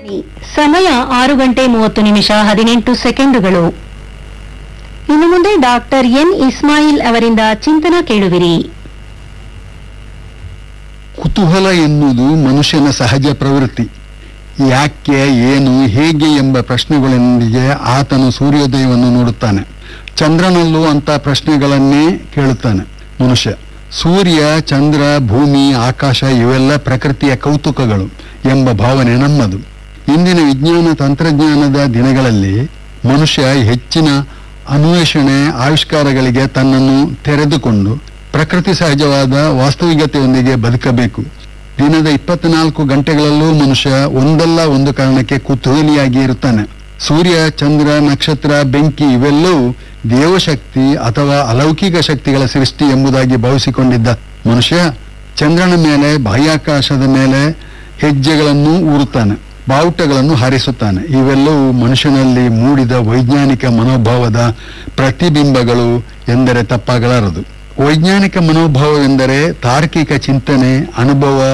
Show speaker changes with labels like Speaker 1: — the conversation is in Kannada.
Speaker 1: ಸಮಯ ಆರು ಗಂಟೆ ಮೂವತ್ತು ನಿಮಿಷ ಹದಿನೆಂಟು ಸೆಕೆಂಡುಗಳು ಇನ್ನು ಮುಂದೆ ಡಾಕ್ಟರ್ ಎನ್ ಇಸ್ಮಾಯಿಲ್ ಅವರಿಂದ ಚಿಂತನ ಕೇಳುವಿರಿ
Speaker 2: ಕುತೂಹಲ ಎನ್ನುವುದು ಮನುಷ್ಯನ ಸಹಜ ಪ್ರವೃತ್ತಿ ಯಾಕೆ ಏನು ಹೇಗೆ ಎಂಬ ಪ್ರಶ್ನೆಗಳೊಂದಿಗೆ ಆತನು ಸೂರ್ಯೋದಯವನ್ನು ನೋಡುತ್ತಾನೆ ಚಂದ್ರನಲ್ಲೂ ಅಂತ ಪ್ರಶ್ನೆಗಳನ್ನೇ ಕೇಳುತ್ತಾನೆ ಮನುಷ್ಯ ಸೂರ್ಯ ಚಂದ್ರ ಭೂಮಿ ಆಕಾಶ ಇವೆಲ್ಲ ಪ್ರಕೃತಿಯ ಕೌತುಕಗಳು ಎಂಬ ಭಾವನೆ ನಮ್ಮದು ಇಂದಿನ ವಿಜ್ಞಾನ ತಂತ್ರಜ್ಞಾನದ ದಿನಗಳಲ್ಲಿ ಮನುಷ್ಯ ಹೆಚ್ಚಿನ ಅನ್ವೇಷಣೆ ಆವಿಷ್ಕಾರಗಳಿಗೆ ತನ್ನನ್ನು ತೆರೆದುಕೊಂಡು ಪ್ರಕೃತಿ ಸಹಜವಾದ ವಾಸ್ತವಿಕತೆಯೊಂದಿಗೆ ಬದುಕಬೇಕು ದಿನದ ಇಪ್ಪತ್ನಾಲ್ಕು ಗಂಟೆಗಳಲ್ಲೂ ಮನುಷ್ಯ ಒಂದಲ್ಲ ಒಂದು ಕಾರಣಕ್ಕೆ ಕುತೂಹಲಿಯಾಗಿ ಇರುತ್ತಾನೆ ಸೂರ್ಯ ಚಂದ್ರ ನಕ್ಷತ್ರ ಬೆಂಕಿ ಇವೆಲ್ಲವೂ ದೇವಶಕ್ತಿ ಅಥವಾ ಅಲೌಕಿಕ ಶಕ್ತಿಗಳ ಸೃಷ್ಟಿ ಎಂಬುದಾಗಿ ಭಾವಿಸಿಕೊಂಡಿದ್ದ ಮನುಷ್ಯ ಚಂದ್ರನ ಮೇಲೆ ಬಾಹ್ಯಾಕಾಶದ ಮೇಲೆ ಹೆಜ್ಜೆಗಳನ್ನು ಊರುತ್ತಾನೆ ಬಾವುಟಗಳನ್ನು ಹಾರಿಸುತ್ತಾನೆ ಇವೆಲ್ಲವೂ ಮನುಷ್ಯನಲ್ಲಿ ಮೂಡಿದ ವೈಜ್ಞಾನಿಕ ಮನೋಭಾವದ ಪ್ರತಿಬಿಂಬಗಳು ಎಂದರೆ ತಪ್ಪಾಗಲಾರದು ವೈಜ್ಞಾನಿಕ ಮನೋಭಾವವೆಂದರೆ ತಾರ್ಕಿಕ ಚಿಂತನೆ ಅನುಭವ